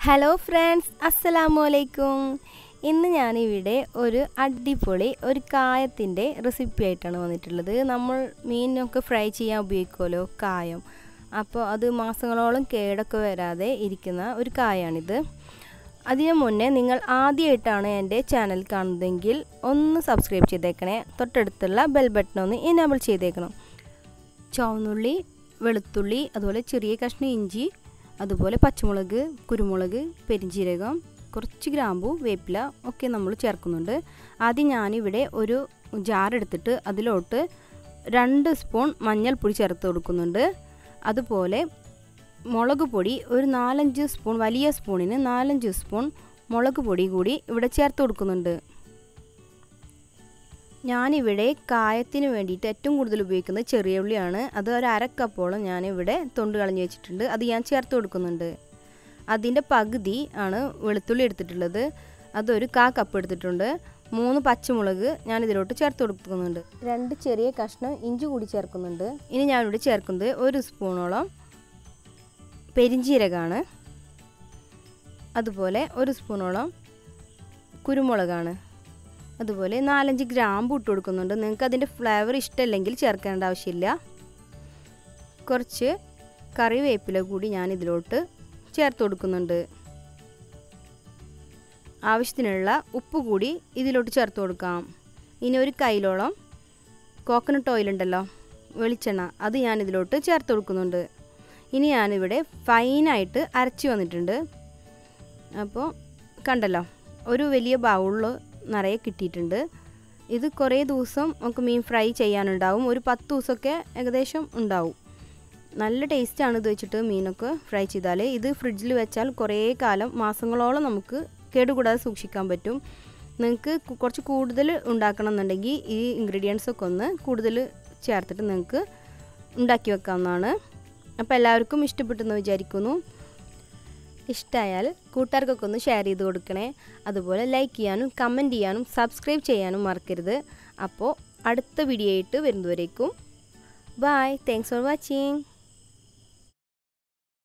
hello friends അസ്സലാമു അലൈക്കും ഇന്ന് ഞാനിവിടെ ഒരു അടിപൊളി ഒരു കായത്തിൻ്റെ റെസിപ്പി ആയിട്ടാണ് വന്നിട്ടുള്ളത് നമ്മൾ മീനൊക്കെ ഫ്രൈ ചെയ്യാൻ ഉപയോഗിക്കുമല്ലോ കായം അപ്പോൾ അത് മാസങ്ങളോളം കേടൊക്കെ വരാതെ ഇരിക്കുന്ന ഒരു കായാണിത് അതിനു മുന്നേ നിങ്ങൾ ആദ്യമായിട്ടാണ് എൻ്റെ ചാനൽ കാണുന്നതെങ്കിൽ ഒന്ന് സബ്സ്ക്രൈബ് ചെയ്തേക്കണേ തൊട്ടടുത്തുള്ള ബെൽ ബട്ടൺ ഒന്ന് എനേബിൾ ചെയ്തേക്കണം ചുവന്നുള്ളി വെളുത്തുള്ളി അതുപോലെ ചെറിയ കഷ്ണം ഇഞ്ചി അതുപോലെ പച്ചമുളക് കുരുമുളക് പെരിഞ്ചീരകം കുറച്ച് ഗ്രാമ്പു വേപ്പില ഒക്കെ നമ്മൾ ചേർക്കുന്നുണ്ട് ആദ്യം ഞാനിവിടെ ഒരു ജാർ എടുത്തിട്ട് അതിലോട്ട് രണ്ട് സ്പൂൺ മഞ്ഞൾപ്പൊടി ചേർത്ത് കൊടുക്കുന്നുണ്ട് അതുപോലെ മുളക് പൊടി ഒരു നാലഞ്ച് സ്പൂൺ വലിയ സ്പൂണിന് നാലഞ്ച് സ്പൂൺ മുളക് പൊടി കൂടി ഇവിടെ ചേർത്ത് കൊടുക്കുന്നുണ്ട് ഞാനിവിടെ കായത്തിന് വേണ്ടിയിട്ട് ഏറ്റവും കൂടുതൽ ഉപയോഗിക്കുന്നത് ചെറിയ ഉള്ളിയാണ് അത് ഒരു അരക്കപ്പോളം ഞാനിവിടെ തൊണ്ട് കളഞ്ഞ് വെച്ചിട്ടുണ്ട് അത് ഞാൻ ചേർത്ത് കൊടുക്കുന്നുണ്ട് അതിൻ്റെ പകുതി ആണ് വെളുത്തുള്ളി എടുത്തിട്ടുള്ളത് അതൊരു കാ കപ്പ് എടുത്തിട്ടുണ്ട് മൂന്ന് പച്ചമുളക് ഞാൻ ഇതിലോട്ട് ചേർത്ത് കൊടുക്കുന്നുണ്ട് രണ്ട് ചെറിയ കഷ്ണം ഇഞ്ചി കൂടി ചേർക്കുന്നുണ്ട് ഇനി ഞാനിവിടെ ചേർക്കുന്നത് ഒരു സ്പൂണോളം പെരിഞ്ചീരകമാണ് അതുപോലെ ഒരു സ്പൂണോളം കുരുമുളകാണ് അതുപോലെ നാലഞ്ച് ഗ്രാമ്പ് ഇട്ട് കൊടുക്കുന്നുണ്ട് നിങ്ങൾക്ക് അതിൻ്റെ ഫ്ലേവർ ഇഷ്ടമല്ലെങ്കിൽ ചേർക്കേണ്ട ആവശ്യമില്ല കുറച്ച് കറിവേപ്പില കൂടി ഞാൻ ഇതിലോട്ട് ചേർത്ത് കൊടുക്കുന്നുണ്ട് ആവശ്യത്തിനുള്ള ഉപ്പ് കൂടി ഇതിലോട്ട് ചേർത്ത് കൊടുക്കാം ഇനി ഒരു കയ്യിലോളം കോക്കനട്ട് ഓയിൽ ഉണ്ടല്ലോ വെളിച്ചെണ്ണ അത് ഞാൻ ഇതിലോട്ട് ചേർത്ത് കൊടുക്കുന്നുണ്ട് ഇനി ഞാനിവിടെ ഫൈനായിട്ട് അരച്ച് വന്നിട്ടുണ്ട് അപ്പോൾ കണ്ടല്ലോ ഒരു വലിയ ബൗളിൽ നിറയെ കിട്ടിയിട്ടുണ്ട് ഇത് കുറേ ദിവസം നമുക്ക് മീൻ ഫ്രൈ ചെയ്യാനുണ്ടാവും ഒരു പത്ത് ദിവസമൊക്കെ ഏകദേശം ഉണ്ടാവും നല്ല ടേസ്റ്റാണ് ഇത് വെച്ചിട്ട് മീനൊക്കെ ഫ്രൈ ചെയ്താൽ ഇത് ഫ്രിഡ്ജിൽ വെച്ചാൽ കുറേ കാലം മാസങ്ങളോളം നമുക്ക് കേടുകൂടാതെ സൂക്ഷിക്കാൻ പറ്റും നിങ്ങൾക്ക് കുറച്ച് കൂടുതൽ ഉണ്ടാക്കണം എന്നുണ്ടെങ്കിൽ ഈ ഇൻഗ്രീഡിയൻസ് ഒക്കെ ഒന്ന് കൂടുതൽ ചേർത്തിട്ട് നിങ്ങൾക്ക് ഉണ്ടാക്കി വെക്കാവുന്നതാണ് അപ്പോൾ എല്ലാവർക്കും ഇഷ്ടപ്പെട്ടെന്ന് വിചാരിക്കുന്നു ഇഷ്ടമായാൽ കൂട്ടുകാർക്കൊക്കെ ഒന്ന് ഷെയർ ചെയ്ത് കൊടുക്കണേ അതുപോലെ ലൈക്ക് ചെയ്യാനും കമൻറ്റ് ചെയ്യാനും സബ്സ്ക്രൈബ് ചെയ്യാനും മറക്കരുത് അപ്പോൾ അടുത്ത വീഡിയോ ആയിട്ട് വരുന്നവരേക്കും ബായ് താങ്ക്സ് ഫോർ വാച്ചിങ്